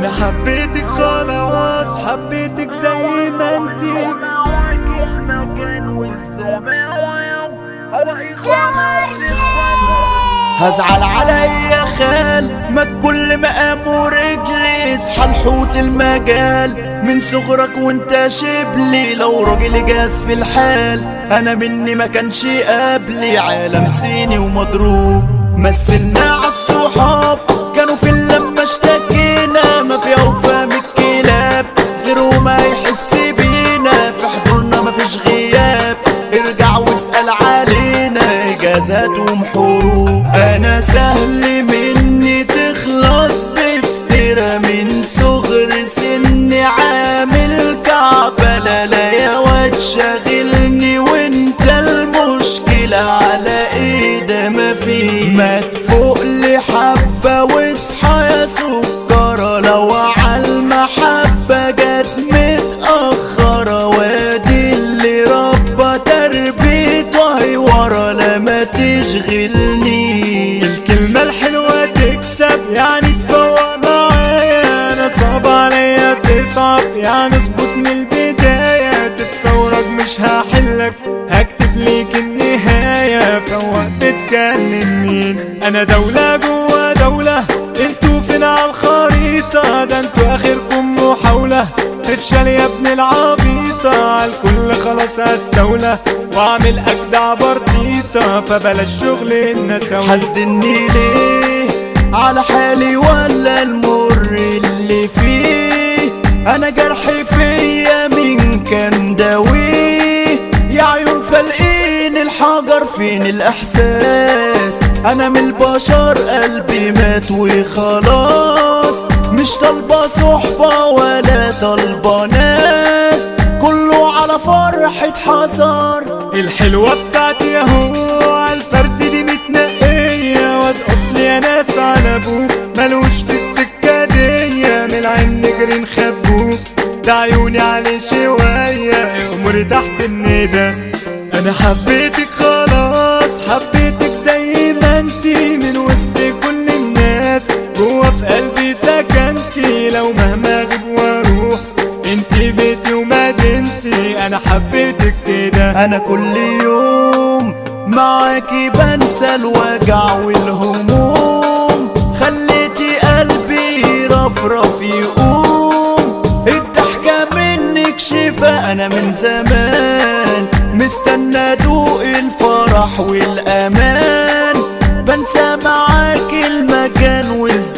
انا حبيتك خلاص حبيتك زي ما انتي معاك المكان والزمان الاقي خلاص هزعل عليا خال ما كل مقام ورجلي اصحى الحوت المجال من صغرك وانت شبلي لو راجل جاز في الحال انا مني ما كانش قبلي عالم صيني ومضروب مثلنا عالصحاب كانوا في لما اشتكينا ما في اوفى من الكلاب غيره ما يحس بينا في حضورنا ما فيش غياب ارجع واسأل علينا اجازاتهم حروب انا سهل مني تخلص بفترة من صغر سني عامل كعبة لا لا يا واد شاغلني وانت المشكلة على ايه ده ما في ما تفوق لي حبة واصحى يا سكرة لو عالمحبة جت متأخرة وادي اللي ربى تربيته هي ورا لا ما تشغلني الكلمة الحلوة تكسب يعني تفوق معايا انا صعب عليا تصعب يعني اظبط من البداية تتصورك مش هحلك هكتب ليك النهاية فوق تتكلم مين انا دولة جوا دولة انتوا فين على الخريطة ده انتوا اخركم محاولة تفشل يا ابن العبيطة عالكل خلاص هستولى واعمل اجدع برطيطة فبلاش شغل النساوي حزني ليه على حالي ولا المر اللي فيه انا جرحي فيا مين كان داويه يا عيون فالقين الحجر فين الاحساس انا من البشر قلبي مات وخلاص مش طالبه صحبه ولا طالبه ناس كله على فرحة حصر الحلوة بتاعتي اهو عالفرز دي متنقية واد اصلي يا ناس على ابوه ملوش في السكة دي من العين نجري نخبوه ده عيوني عليه شوية امور تحت الندى انا حبيتك خلاص حبيتك زي ما انتي من وسط كل الناس جوا في قلبي سكنتي لو مهما اغيب واروح انتي بيتي ومدينتي انا حبيتك كده انا كل يوم معاكي بنسى الوجع والهموم خليتي قلبي رفرف يقوم الضحكة منك شفا انا من زمان مستنى ادوق الفرح والامان بنسى معاكي المكان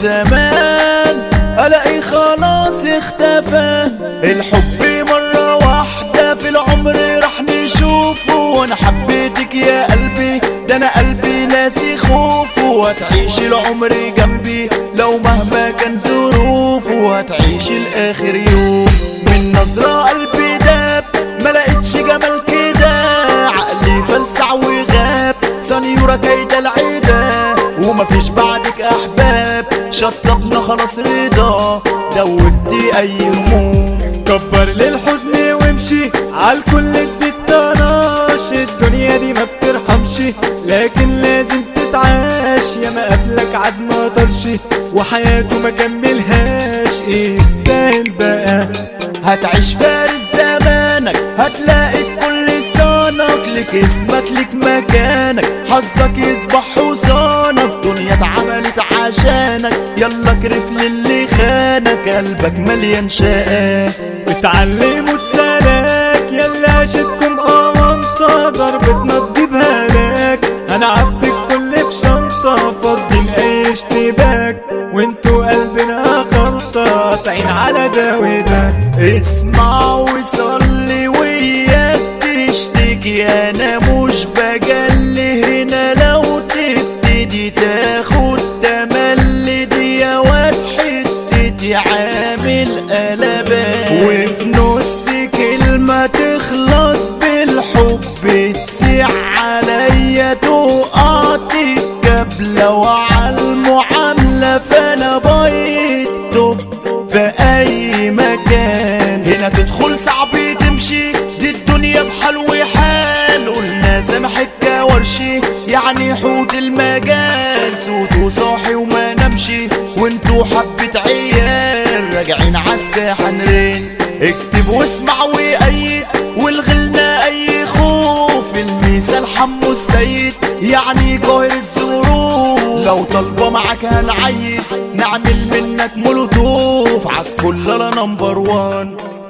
والزمان الاقي خلاص اختفى الحب مرة واحدة في العمر راح نشوفه وانا حبيتك يا قلبي ده انا قلبي ناسي خوفه وهتعيش العمر جنبي لو مهما كان ظروفه وهتعيش الاخر يوم من نظرة قلبي داب ما لقيتش جمال كده عقلي فلسع وغاب سنيورة كيد العدا ومفيش بعدك احباب شطبنا خلاص رضا دوبتي اي هموم كبر للحزن وامشي عالكل ادي الطناش الدنيا دي ما بترحمش لكن لازم تتعاش يا ما قبلك عزم طرش وحياته ما كملهاش ايه يستاهل بقى هتعيش فارس زمانك هتلاقي كل صانك لك اسمك لك مكانك حظك يصبح حصانك دنيا اتعملت عشانك يلا كرف للي خانك قلبك مليان شقاء اتعلموا السلاك يلا عشتكم قوانطة ضربتنا تجيب هلاك هنعبي الكل في شنطة فاضيين اي اشتباك وانتوا قلبنا خلطة قاطعين على ده وده اسمع وصلي وياك تشتكي انا مش بجلي هنا لو تبتدي تاخد تملي دي يا واد حتتي عامل قلبان وفي نص كلمة تخلص بالحب تسيع عليا تقع تتكبلة وعلى المعاملة فانا بيت في اي مكان هنا تدخل صعب تمشي دي الدنيا بحال وحال قلنا سامحك كورشي يعني حوت المجال صوته صاحي وما نمشي وانتو حبة عيال الساحة نرن اكتب واسمع وأيد والغلنا أي خوف الميزة حمو السيد يعني قاهر الظروف لو طالبة معاك هنعيد نعمل منك مولوتوف عالكل لا نمبر وان